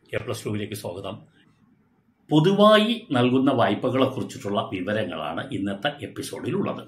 A plus ടുവിലേക്ക് സ്വാഗതം പൊതുവായി നൽകുന്ന വായ്പകളെ കുറിച്ചിട്ടുള്ള വിവരങ്ങളാണ് ഇന്നത്തെ എപ്പിസോഡിലുള്ളത്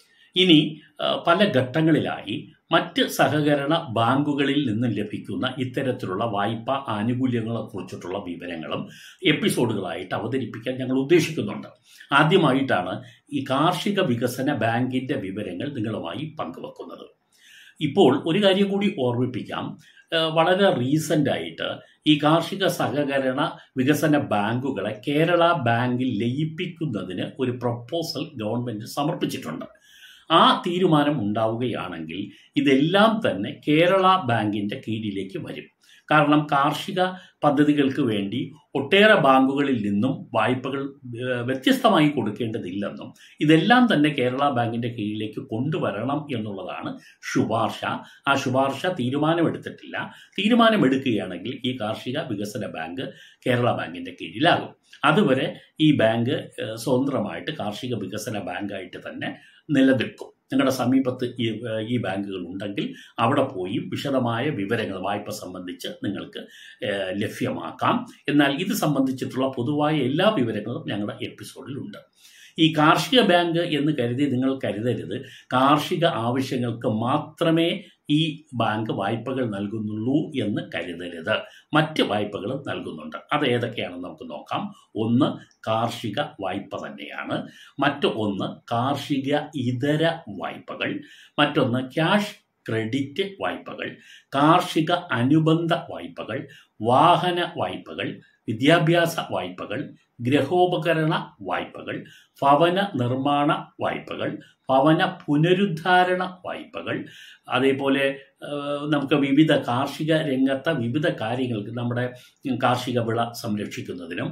ഇനി ആ, പല ഘട്ടങ്ങളിലായി മറ്റ് സഹകരണ ബാങ്കുകളിൽ നിന്നും ലഭിക്കുന്ന ഇത്തരത്തിലുള്ള വായ്പാ ആനുകൂല്യങ്ങളെ കുറിച്ചിട്ടുള്ള വിവരങ്ങളും എപ്പിസോഡുകളായിട്ട് അവതരിപ്പിക്കാൻ ഞങ്ങൾ ഉദ്ദേശിക്കുന്നുണ്ട് ആദ്യമായിട്ടാണ് ഈ കാർഷിക വികസന ബാങ്കിന്റെ വിവരങ്ങൾ നിങ്ങളുമായി പങ്കുവെക്കുന്നത് ഇപ്പോൾ ഒരു കാര്യം കൂടി ഓർമ്മിപ്പിക്കാം ഏഹ് വളരെ റീസെൻ്റ് ആയിട്ട് ഈ കാർഷിക സഹകരണ വികസന ബാങ്കുകളെ കേരള ബാങ്കിൽ ലയിപ്പിക്കുന്നതിന് ഒരു പ്രപ്പോസൽ ഗവൺമെൻറ് സമർപ്പിച്ചിട്ടുണ്ട് ആ തീരുമാനം ഉണ്ടാവുകയാണെങ്കിൽ ഇതെല്ലാം തന്നെ കേരള ബാങ്കിൻ്റെ കീഴിലേക്ക് വരും കാരണം കാർഷിക പദ്ധതികൾക്ക് വേണ്ടി ഒട്ടേറെ ബാങ്കുകളിൽ നിന്നും വായ്പകൾ ഏഹ്, വ്യത്യസ്തമായി കൊടുക്കേണ്ടതില്ലെന്നും ഇതെല്ലാം തന്നെ കേരള ബാങ്കിൻ്റെ കീഴിലേക്ക് കൊണ്ടുവരണം എന്നുള്ളതാണ് ശുപാർശ ആ ശുപാർശ തീരുമാനമെടുത്തിട്ടില്ല തീരുമാനമെടുക്കുകയാണെങ്കിൽ ഈ കാർഷിക വികസന ബാങ്ക് കേരള ബാങ്കിൻ്റെ കീഴിലാകും അതുവരെ ഈ ബാങ്ക് ഏഹ്, സ്വതന്ത്രമായിട്ട് കാർഷിക വികസന ബാങ്കായിട്ട് തന്നെ നിലനിൽക്കും നിങ്ങളുടെ സമീപത്ത് ഈ ഏഹ്, ഈ ബാങ്കുകൾ ഉണ്ടെങ്കിൽ അവിടെ പോയി വിശദമായ വിവരങ്ങൾ വായ്പ സംബന്ധിച്ച് നിങ്ങൾക്ക് ഏഹ്, ലഭ്യമാക്കാം എന്നാൽ ഇത് സംബന്ധിച്ചിട്ടുള്ള പൊതുവായ എല്ലാ വിവരങ്ങളും ഞങ്ങളുടെ എപ്പിസോഡിലുണ്ട് ഈ കാർഷിക ബാങ്ക് എന്ന് കരുതി നിങ്ങൾ കരുതരുത് കാർഷിക ആവശ്യങ്ങൾക്ക് മാത്രമേ ഈ ബാങ്ക് വായ്പകൾ നൽകുന്നുള്ളൂ എന്ന് കരുതരുത് മറ്റ് വായ്പകളും നൽകുന്നുണ്ട് അത് ഏതൊക്കെയാണെന്ന് നമുക്ക് നോക്കാം ഒന്ന് കാർഷിക വായ്പ തന്നെയാണ് മറ്റ് ഒന്ന് കാർഷിക ഇതര വായ്പകൾ മറ്റൊന്ന് ക്യാഷ് ക്രെഡിറ്റ് വായ്പകൾ കാർഷിക അനുബന്ധ വായ്പകൾ വാഹന വായ്പകൾ വിദ്യാഭ്യാസ വായ്പകൾ ഗൃഹോപകരണ വായ്പകൾ ഭവന നിർമ്മാണ വായ്പകൾ ഭവന പുനരുദ്ധാരണ വായ്പകൾ അതേപോലെ ഏഹ്, നമുക്ക് വിവിധ കാർഷിക രംഗത്തെ വിവിധ കാര്യങ്ങൾക്ക് നമ്മുടെ കാർഷിക വിള സംരക്ഷിക്കുന്നതിനും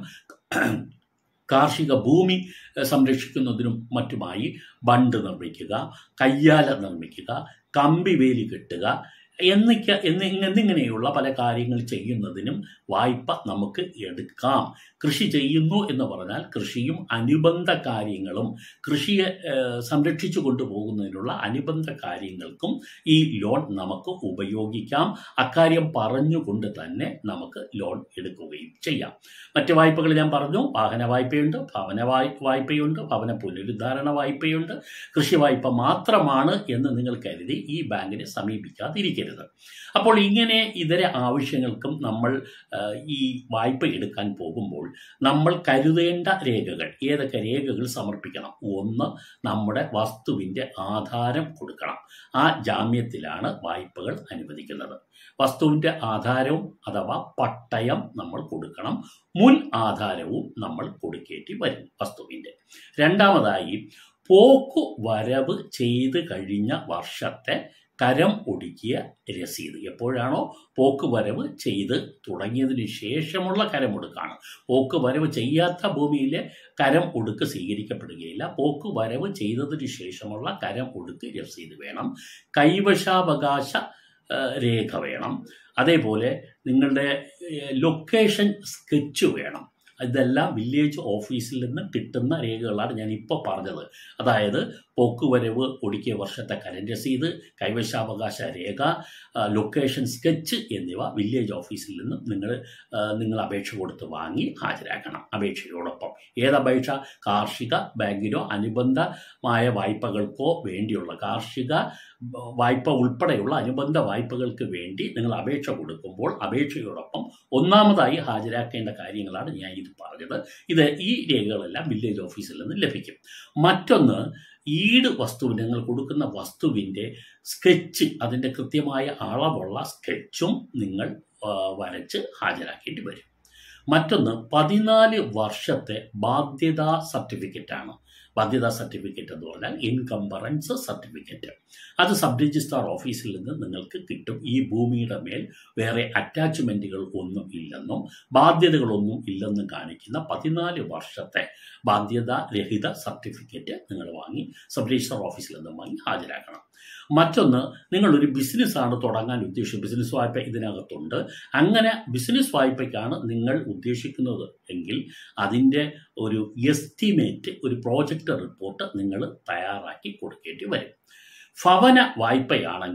കാർഷിക ഭൂമി ഏഹ്, സംരക്ഷിക്കുന്നതിനും മറ്റുമായി ബണ്ട് നിർമ്മിക്കുക കയ്യാല നിർമ്മിക്കുക കമ്പി വേലി കെട്ടുക എന്നിക്ക എന്നി എന്നിങ്ങനെയുള്ള പല കാര്യങ്ങൾ ചെയ്യുന്നതിനും വായ്പ നമുക്ക് എടുക്കാം കൃഷി ചെയ്യുന്നു എന്ന് പറഞ്ഞാൽ കൃഷിയും അനുബന്ധ കാര്യങ്ങളും കൃഷിയെ ഏഹ്, സംരക്ഷിച്ചു കൊണ്ടുപോകുന്നതിനുള്ള അനുബന്ധ കാര്യങ്ങൾക്കും ഈ ലോൺ നമുക്ക് ഉപയോഗിക്കാം അക്കാര്യം പറഞ്ഞുകൊണ്ട് തന്നെ നമുക്ക് ലോൺ എടുക്കുകയും ചെയ്യാം മറ്റ് വായ്പകൾ ഞാൻ പറഞ്ഞു വാഹന വായ്പയുണ്ട് ഭവന വായ് വായ്പയുണ്ട് ഭവന പുനരുദ്ധാരണ വായ്പയുണ്ട് കൃഷി വായ്പ മാത്രമാണ് എന്ന് നിങ്ങൾ കരുതി ഈ ബാങ്കിനെ സമീപിക്കാതിരിക്കരുത് അപ്പോൾ ഇങ്ങനെ ഇതര ആവശ്യങ്ങൾക്കും നമ്മൾ ആ, ഈ വായ്പ എടുക്കാൻ പോകുമ്പോൾ നമ്മൾ കരുതേണ്ട രേഖകൾ ഏതൊക്കെ രേഖകൾ സമർപ്പിക്കണം ഒന്ന് നമ്മുടെ വസ്തുവിൻ്റെ ആധാരം കൊടുക്കണം ആ ജാമ്യത്തിലാണ് വായ്പകൾ അനുവദിക്കുന്നത് വസ്തുവിൻ്റെ ആധാരവും അഥവാ പട്ടയം നമ്മൾ കൊടുക്കണം മുൻ ആധാരവും നമ്മൾ കൊടുക്കേണ്ടി വരും വസ്തുവിൻ്റെ രണ്ടാമതായി പോക്കു വരവ് ചെയ്ത് കഴിഞ്ഞ വർഷത്തെ കരം ഒടുക്കിയ രസീത് എപ്പോഴാണോ പോക്ക് വരവ് ചെയ്ത് തുടങ്ങിയതിന് ശേഷമുള്ള കരമൊടുക്കാണ് പോക്ക് വരവ് ചെയ്യാത്ത ഭൂമിയിലെ കരം ഒടുക്ക് സ്വീകരിക്കപ്പെടുകയില്ല പോക്ക് വരവ് ചെയ്തതിന് ശേഷമുള്ള കരം ഒടുക്ക് രസീത് വേണം കൈവശാവകാശ ആ, രേഖ വേണം അതേപോലെ നിങ്ങളുടെ ലൊക്കേഷൻ സ്കെച്ച് വേണം ഇതെല്ലാം വില്ലേജ് ഓഫീസിൽ നിന്ന് കിട്ടുന്ന രേഖകളാണ് ഞാൻ ഇപ്പോൾ പറഞ്ഞത് അതായത് പോക്കുവരവ് ഒടുക്കിയ വർഷത്തെ കരൻ രസീത് കൈവശാവകാശ രേഖ ആ, ലൊക്കേഷൻ സ്കെച്ച് എന്നിവ വില്ലേജ് ഓഫീസിൽ നിന്ന് നിങ്ങൾ ആ, നിങ്ങൾ അപേക്ഷ കൊടുത്ത് വാങ്ങി ഹാജരാക്കണം അപേക്ഷയോടൊപ്പം ഏത് അപേക്ഷ കാർഷിക ബാങ്കിനോ അനുബന്ധമായ വായ്പകൾക്കോ വേണ്ടിയുള്ള കാർഷിക വായ്പ ഉൾപ്പെടെയുള്ള അനുബന്ധ വായ്പകൾക്ക് വേണ്ടി നിങ്ങൾ അപേക്ഷ കൊടുക്കുമ്പോൾ അപേക്ഷയോടൊപ്പം ഒന്നാമതായി ഹാജരാക്കേണ്ട കാര്യങ്ങളാണ് ഞാൻ ഇത് പറഞ്ഞത് ഇത് ഈ രേഖകളെല്ലാം വില്ലേജ് ഓഫീസിൽ നിന്ന് ലഭിക്കും മറ്റൊന്ന് ഈട് വസ്തുവിന് നിങ്ങൾ കൊടുക്കുന്ന വസ്തുവിൻ്റെ സ്കെച്ച് അതിൻ്റെ കൃത്യമായ അളവുള്ള സ്കെച്ചും നിങ്ങൾ ആ, വരച്ച് ഹാജരാക്കേണ്ടി വരും മറ്റൊന്ന് പതിനാല് വർഷത്തെ ബാധ്യതാ സർട്ടിഫിക്കറ്റാണ് ബാധ്യതാ സർട്ടിഫിക്കറ്റ് എന്ന് പറഞ്ഞാൽ ഇൻകംബറൻസ് സർട്ടിഫിക്കറ്റ് അത് സബ് രജിസ്ട്രാർ ഓഫീസിൽ നിന്ന് നിങ്ങൾക്ക് കിട്ടും ഈ ഭൂമിയുടെ മേൽ വേറെ അറ്റാച്ച്മെൻറ്റുകൾ ഒന്നും ഇല്ലെന്നും ബാധ്യതകളൊന്നും ഇല്ലെന്നും കാണിക്കുന്ന പതിനാല് വർഷത്തെ ബാധ്യതാ രഹിത സർട്ടിഫിക്കറ്റ് നിങ്ങൾ വാങ്ങി സബ് രജിസ്ട്രാർ ഓഫീസിൽ നിന്ന് വാങ്ങി ഹാജരാക്കണം മറ്റൊന്ന് നിങ്ങളൊരു ബിസിനസ്സാണ് തുടങ്ങാൻ ഉദ്ദേശിച്ചത് ബിസിനസ് വായ്പ ഇതിനകത്തുണ്ട് അങ്ങനെ ബിസിനസ് വായ്പയ്ക്കാണ് നിങ്ങൾ ഉദ്ദേശിക്കുന്നത് എങ്കിൽ അതിൻ്റെ ഒരു എസ്റ്റിമേറ്റ് ഒരു പ്രോജക്റ്റ് റിപ്പോർട്ട് നിങ്ങൾ തയ്യാറാക്കി കൊടുക്കേണ്ടി വരും ഭവന വായ്പയാണെങ്കിൽ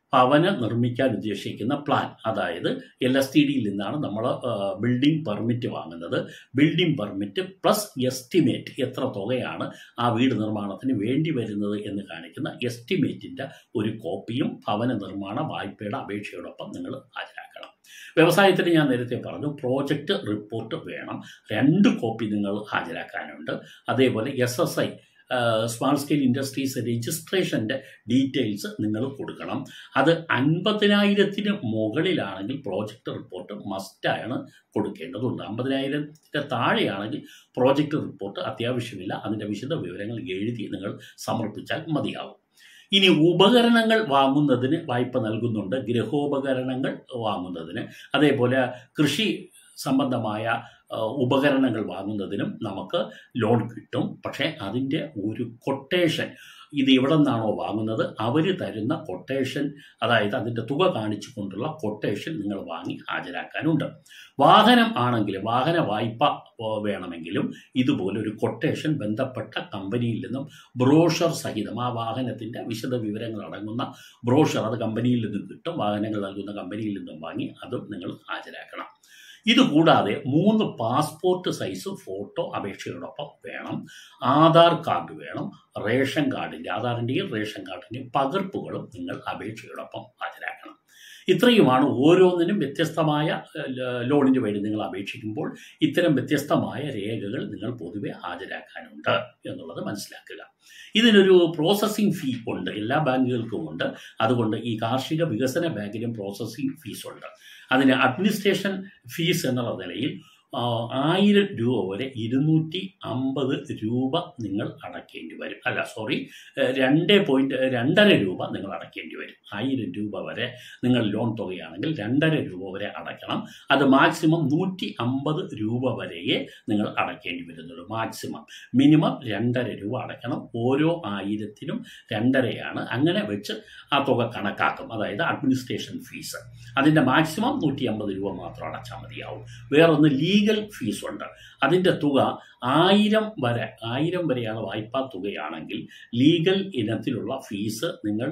ഭവനം നിർമ്മിക്കാൻ ഉദ്ദേശിക്കുന്ന പ്ലാൻ അതായത് എൽ എസ് ടി ഡിയിൽ നിന്നാണ് നമ്മൾ ബിൽഡിംഗ് പെർമിറ്റ് വാങ്ങുന്നത് ബിൽഡിംഗ് പെർമിറ്റ് പ്ലസ് എസ്റ്റിമേറ്റ് എത്ര തുകയാണ് ആ വീട് നിർമ്മാണത്തിന് വേണ്ടി വരുന്നത് എന്ന് കാണിക്കുന്ന എസ്റ്റിമേറ്റിൻ്റെ ഒരു കോപ്പിയും ഭവന നിർമ്മാണ വായ്പയുടെ അപേക്ഷയോടൊപ്പം നിങ്ങൾ ഹാജരാക്കണം വ്യവസായത്തിന് ഞാൻ നേരത്തെ പറഞ്ഞു പ്രോജക്റ്റ് റിപ്പോർട്ട് വേണം രണ്ട് കോപ്പി നിങ്ങൾ ഹാജരാക്കാനുണ്ട് അതേപോലെ S S I small scale industries രജിസ്ട്രേഷൻ്റെ ഡീറ്റെയിൽസ് നിങ്ങൾ കൊടുക്കണം അത് അൻപതിനായിരത്തിന് മുകളിലാണെങ്കിൽ പ്രോജക്റ്റ് റിപ്പോർട്ട് മസ്റ്റായാണ് കൊടുക്കേണ്ടതുണ്ട് അമ്പതിനായിരത്തിൻ്റെ താഴെയാണെങ്കിൽ പ്രോജക്റ്റ് റിപ്പോർട്ട് അത്യാവശ്യമില്ല അതിൻ്റെ വിശദ വിവരങ്ങൾ എഴുതി നിങ്ങൾ സമർപ്പിച്ചാൽ മതിയാവും ഇനി ഉപകരണങ്ങൾ വാങ്ങുന്നതിന് വായ്പ നൽകുന്നുണ്ട് ഗൃഹോപകരണങ്ങൾ വാങ്ങുന്നതിന് അതേപോലെ കൃഷി സംബന്ധമായ ഉപകരണങ്ങൾ വാങ്ങുന്നതിനും നമുക്ക് ലോൺ കിട്ടും പക്ഷേ അതിൻ്റെ ഒരു കൊട്ടേഷൻ ഇത് എവിടെ നിന്നാണോ വാങ്ങുന്നത് അവർ തരുന്ന കൊട്ടേഷൻ അതായത് അതിൻ്റെ തുക കാണിച്ചു കൊണ്ടുള്ള കൊട്ടേഷൻ നിങ്ങൾ വാങ്ങി ഹാജരാക്കാനുണ്ട് വാഹനം ആണെങ്കിൽ വാഹന വായ്പ വേണമെങ്കിലും ഇതുപോലെ ഒരു കൊട്ടേഷൻ ബന്ധപ്പെട്ട കമ്പനിയിൽ നിന്നും ബ്രോഷർ സഹിതം ആ വാഹനത്തിൻ്റെ വിശദ വിവരങ്ങൾ അടങ്ങുന്ന ബ്രോഷർ അത് കമ്പനിയിൽ നിന്നും കിട്ടും വാഹനങ്ങൾ നൽകുന്ന കമ്പനിയിൽ നിന്നും വാങ്ങി അതും നിങ്ങൾ ഹാജരാക്കണം ഇതുകൂടാതെ മൂന്ന് പാസ്പോർട്ട് സൈസ് ഫോട്ടോ അപേക്ഷയോടൊപ്പം വേണം ആധാർ കാർഡ് വേണം റേഷൻ കാർഡിൻ്റെ ആധാറിൻ്റെയും റേഷൻ കാർഡിൻ്റെയും പകർപ്പുകളും നിങ്ങൾ അപേക്ഷയോടൊപ്പം ഹാജരാക്കണം ഇത്രയുമാണ് ഓരോന്നിനും വ്യത്യസ്തമായ ലോണിന് വേണ്ടി നിങ്ങൾ അപേക്ഷിക്കുമ്പോൾ ഇത്തരം വ്യത്യസ്തമായ രേഖകൾ നിങ്ങൾ പൊതുവെ ഹാജരാക്കാനുണ്ട് എന്നുള്ളത് മനസ്സിലാക്കുക ഇതിനൊരു പ്രോസസ്സിംഗ് ഫീ ഉണ്ട് എല്ലാ ബാങ്കുകൾക്കും ഉണ്ട് അതുകൊണ്ട് ഈ കാർഷിക വികസന ബാങ്കിനും പ്രോസസ്സിംഗ് ഫീസ് ഉണ്ട് അതിന് അഡ്മിനിസ്ട്രേഷൻ ഫീസ് എന്നുള്ള നിലയിൽ ആയിരം രൂപ വരെ ഇരുന്നൂറ്റി അമ്പത് രൂപ നിങ്ങൾ അടയ്ക്കേണ്ടി വരും അല്ല സോറി രണ്ട് പോയിന്റ് രണ്ടര രൂപ നിങ്ങൾ അടയ്ക്കേണ്ടി വരും ആയിരം രൂപ വരെ നിങ്ങൾ ലോൺ തുകയാണെങ്കിൽ രണ്ടര രൂപ വരെ അടയ്ക്കണം അത് മാക്സിമം നൂറ്റി അമ്പത് രൂപ വരെയേ നിങ്ങൾ അടയ്ക്കേണ്ടി വരുന്നുള്ളൂ മാക്സിമം മിനിമം രണ്ടര രൂപ അടയ്ക്കണം ഓരോ ആയിരത്തിനും രണ്ടരയാണ് അങ്ങനെ വെച്ച് ആ തുക കണക്കാക്കും അതായത് അഡ്മിനിസ്ട്രേഷൻ ഫീസ് അതിൻ്റെ മാക്സിമം നൂറ്റി അമ്പത് രൂപ മാത്രം അടച്ചാൽ മതിയാവും വേറൊന്ന് ലീഗൽ ഫീസ് ഉണ്ട് അതിൻ്റെ തുക ആയിരം വരെ ആയിരം വരെയാണ് വായ്പാ തുകയാണെങ്കിൽ ലീഗൽ ഇനത്തിലുള്ള ഫീസ് നിങ്ങൾ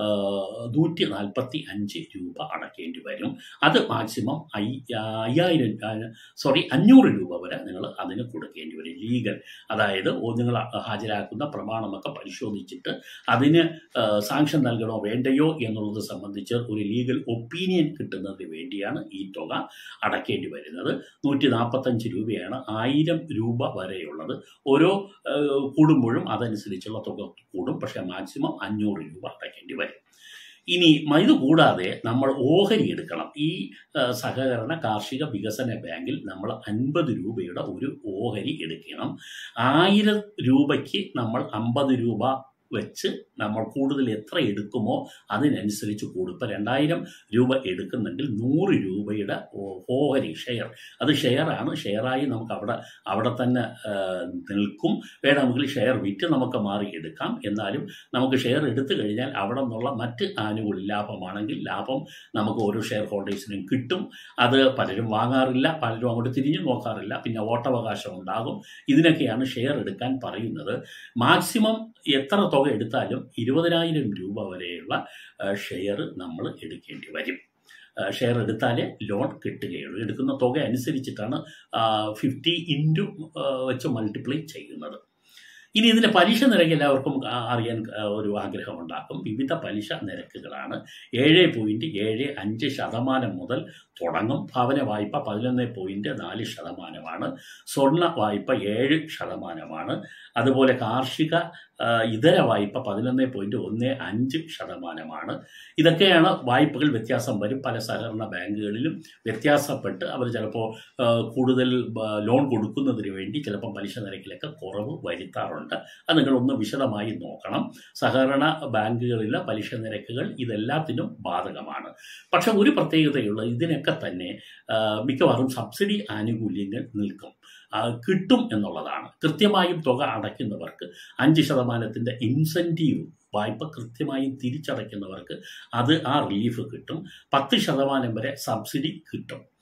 നൂറ്റി നാൽപ്പത്തി അഞ്ച് രൂപ അടയ്ക്കേണ്ടി വരും അത് മാക്സിമം ഐ അയ്യായിരം സോറി അഞ്ഞൂറ് രൂപ വരെ നിങ്ങൾ അതിന് കൊടുക്കേണ്ടി വരും ലീഗൽ അതായത് നിങ്ങൾ ഹാജരാക്കുന്ന പ്രമാണമൊക്കെ പരിശോധിച്ചിട്ട് അതിന് സാങ്ഷൻ നൽകണോ വേണ്ടയോ എന്നുള്ളത് സംബന്ധിച്ച് ഒരു ലീഗൽ ഒപ്പീനിയൻ കിട്ടുന്നതിന് വേണ്ടിയാണ് ഈ തുക അടയ്ക്കേണ്ടി വരുന്നത് നൂറ്റി നാൽപ്പത്തഞ്ച് രൂപയാണ് ആയിരം രൂപ വരെയുള്ളത് ഓരോ കൂടുമ്പോഴും അതനുസരിച്ചുള്ള തുക കൂടും പക്ഷേ മാക്സിമം അഞ്ഞൂറ് രൂപ അടയ്ക്കേണ്ടി വരും ഇനി ഇത് കൂടാതെ നമ്മൾ ഓഹരി എടുക്കണം ഈ സഹകരണ കാർഷിക വികസന ബാങ്കിൽ നമ്മൾ അൻപത് രൂപയുടെ ഒരു ഓഹരി എടുക്കണം ആയിരം രൂപയ്ക്ക് നമ്മൾ അമ്പത് രൂപ വെച്ച് നമ്മൾ കൂടുതൽ എത്ര എടുക്കുമോ അതിനനുസരിച്ച് കൂടും ഇപ്പോൾ രണ്ടായിരം രൂപ എടുക്കുന്നെങ്കിൽ നൂറ് രൂപയുടെ ഓഹരി ഷെയർ അത് ഷെയറാണ് ഷെയറായി നമുക്ക് അവിടെ അവിടെ തന്നെ നിൽക്കും വേണമെങ്കിൽ ഷെയർ വിറ്റ് നമുക്ക് മാറി എടുക്കാം എന്നാലും നമുക്ക് ഷെയർ എടുത്തു കഴിഞ്ഞാൽ അവിടെ നിന്നുള്ള മറ്റ് ആനുകൂല്യ ലാഭമാണെങ്കിൽ ലാഭം നമുക്ക് ഓരോ ഷെയർ ഹോൾഡേഴ്സിനും കിട്ടും അത് പലരും വാങ്ങാറില്ല പലരും അങ്ങോട്ട് തിരിഞ്ഞു നോക്കാറില്ല പിന്നെ വോട്ടവകാശം ഉണ്ടാകും ഇതിനൊക്കെയാണ് ഷെയർ എടുക്കാൻ പറയുന്നത് മാക്സിമം എത്ര തുക എടുത്താലും ഇരുപതിനായിരം രൂപ വരെയുള്ള ഷെയർ നമ്മൾ എടുക്കേണ്ടി വരും ഷെയർ എടുത്താലേ ലോൺ കിട്ടുകയുള്ളൂ എടുക്കുന്ന തുക അനുസരിച്ചിട്ടാണ് ഫിഫ്റ്റി ഇൻറ്റു വെച്ച് മൾട്ടിപ്ലൈ ചെയ്യുന്നത് ഇനി ഇതിൻ്റെ പലിശ നിരക്ക് എല്ലാവർക്കും അറിയാൻ ഒരു ആഗ്രഹം ഉണ്ടാക്കും വിവിധ പലിശ നിരക്കുകളാണ് ഏഴ് പോയിൻറ്റ് ഏഴ് അഞ്ച് ശതമാനം മുതൽ തുടങ്ങും ഭവന വായ്പ പതിനൊന്ന് പോയിൻറ്റ് നാല് ശതമാനമാണ് സ്വർണ്ണ വായ്പ ഏഴ് ശതമാനമാണ് അതുപോലെ കാർഷിക ഇതര വായ്പ പതിനൊന്ന് പോയിൻറ്റ് ഒന്ന് അഞ്ച് ശതമാനമാണ് ഇതൊക്കെയാണ് വായ്പകൾ വ്യത്യാസം വരും പല സഹകരണ ബാങ്കുകളിലും വ്യത്യാസപ്പെട്ട് അവർ ചിലപ്പോൾ കൂടുതൽ ലോൺ കൊടുക്കുന്നതിന് വേണ്ടി ചിലപ്പോൾ പലിശ നിരക്കിലൊക്കെ കുറവ് വരുത്താറുണ്ട് അത് നിങ്ങളൊന്ന് വിശദമായി നോക്കണം സഹകരണ ബാങ്കുകളിലെ പലിശ നിരക്കുകൾ ഇതെല്ലാത്തിനും ബാധകമാണ് പക്ഷെ ഒരു പ്രത്യേകതയുള്ള ഇതിനൊക്കെ തന്നെ മിക്കവാറും സബ്സിഡി ആനുകൂല്യങ്ങൾ നിൽക്കും കിട്ടും എന്നുള്ളതാണ് കൃത്യമായും തുക അടയ്ക്കുന്നവർക്ക് അഞ്ച് ശതമാനത്തിൻ്റെ ഇൻസെൻറ്റീവ് വായ്പ കൃത്യമായും തിരിച്ചടയ്ക്കുന്നവർക്ക് അത് ആ റിലീഫ് കിട്ടും പത്ത് ശതമാനം വരെ സബ്സിഡി കിട്ടും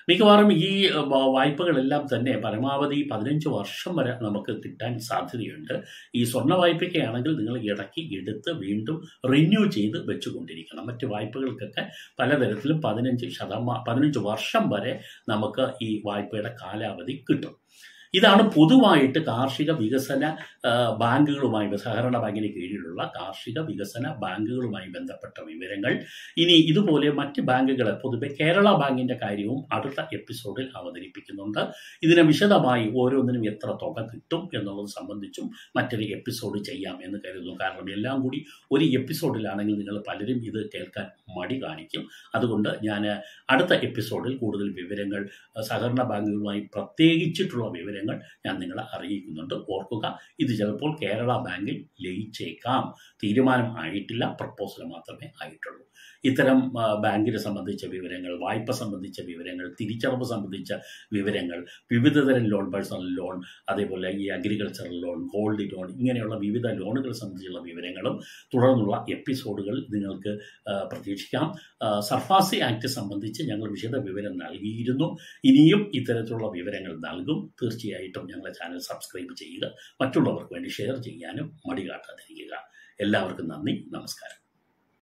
മിക്കവാറും ഈ ഏഹ്, വ- വായ്പകളെല്ലാം തന്നെ പരമാവധി പതിനഞ്ച് വർഷം വരെ നമുക്ക് കിട്ടാൻ സാധ്യതയുണ്ട് ഈ സ്വർണ്ണ വായ്പയ്ക്കാണെങ്കിൽ നിങ്ങൾ ഇടയ്ക്ക് എടുത്ത് വീണ്ടും റിന്യൂ ചെയ്ത് വെച്ചുകൊണ്ടിരിക്കണം മറ്റ് വായ്പകൾക്കൊക്കെ പലതരത്തിലും പതിനഞ്ച് ശതമാനം പതിനഞ്ച് വർഷം വരെ നമുക്ക് ഈ വായ്പയുടെ കാലാവധി കിട്ടും ഇതാണ് പൊതുവായിട്ട് കാർഷിക വികസന ആ, ബാങ്കുകളുമായി സഹകരണ ബാങ്കിന് കീഴിലുള്ള കാർഷിക വികസന ബാങ്കുകളുമായി ബന്ധപ്പെട്ട വിവരങ്ങൾ ഇനി ഇതുപോലെ മറ്റ് ബാങ്കുകൾ പൊതുവെ കേരള ബാങ്കിന്റെ കാര്യവും അടുത്ത എപ്പിസോഡിൽ അവതരിപ്പിക്കുന്നുണ്ട് ഇതിനെ വിശദമായി ഓരോന്നിനും എത്ര തുക കിട്ടും എന്നുള്ളത് സംബന്ധിച്ചും മറ്റൊരു എപ്പിസോഡ് ചെയ്യാം എന്ന് കരുതുന്നു കാരണം എല്ലാം കൂടി ഒരു എപ്പിസോഡിലാണെങ്കിൽ നിങ്ങൾ പലരും ഇത് കേൾക്കാൻ മടി കാണിക്കും അതുകൊണ്ട് ഞാൻ അടുത്ത എപ്പിസോഡിൽ കൂടുതൽ വിവരങ്ങൾ അഹ് സഹകരണ ബാങ്കുകളുമായി പ്രത്യേകിച്ചിട്ടുള്ള വിവരങ്ങൾ ഞാൻ നിങ്ങളെ അറിയിക്കുന്നുണ്ട് ഓർക്കുക ഇത് ചിലപ്പോൾ കേരള ബാങ്കിൽ ലയിച്ചേക്കാം തീരുമാനം ആയിട്ടില്ല പ്രപ്പോസൽ മാത്രമേ ആയിട്ടുള്ളൂ ഇത്തരം ആ, ബാങ്കിനെ സംബന്ധിച്ച വിവരങ്ങൾ വായ്പ സംബന്ധിച്ച വിവരങ്ങൾ തിരിച്ചടവ് സംബന്ധിച്ച വിവരങ്ങൾ വിവിധ തരം ലോൺ പേഴ്സണൽ ലോൺ അതേപോലെ ഈ അഗ്രികൾച്ചറൽ ലോൺ ഗോൾഡ് ലോൺ ഇങ്ങനെയുള്ള വിവിധ ലോണുകൾ സംബന്ധിച്ചുള്ള വിവരങ്ങളും തുടർന്നുള്ള എപ്പിസോഡുകൾ നിങ്ങൾക്ക് ആ, പ്രതീക്ഷിക്കാം ആ, സർഫാസി ആക്ട് സംബന്ധിച്ച് ഞങ്ങൾ വിശദ വിവരം നൽകിയിരുന്നു ഇനിയും ഇത്തരത്തിലുള്ള വിവരങ്ങൾ നൽകും തീർച്ചയായിട്ടും ഞങ്ങളുടെ ചാനൽ സബ്സ്ക്രൈബ് ചെയ്യുക മറ്റുള്ളവർക്ക് വേണ്ടി ഷെയർ ചെയ്യാനും മടി കാട്ടാതിരിക്കുക എല്ലാവർക്കും നന്ദി നമസ്കാരം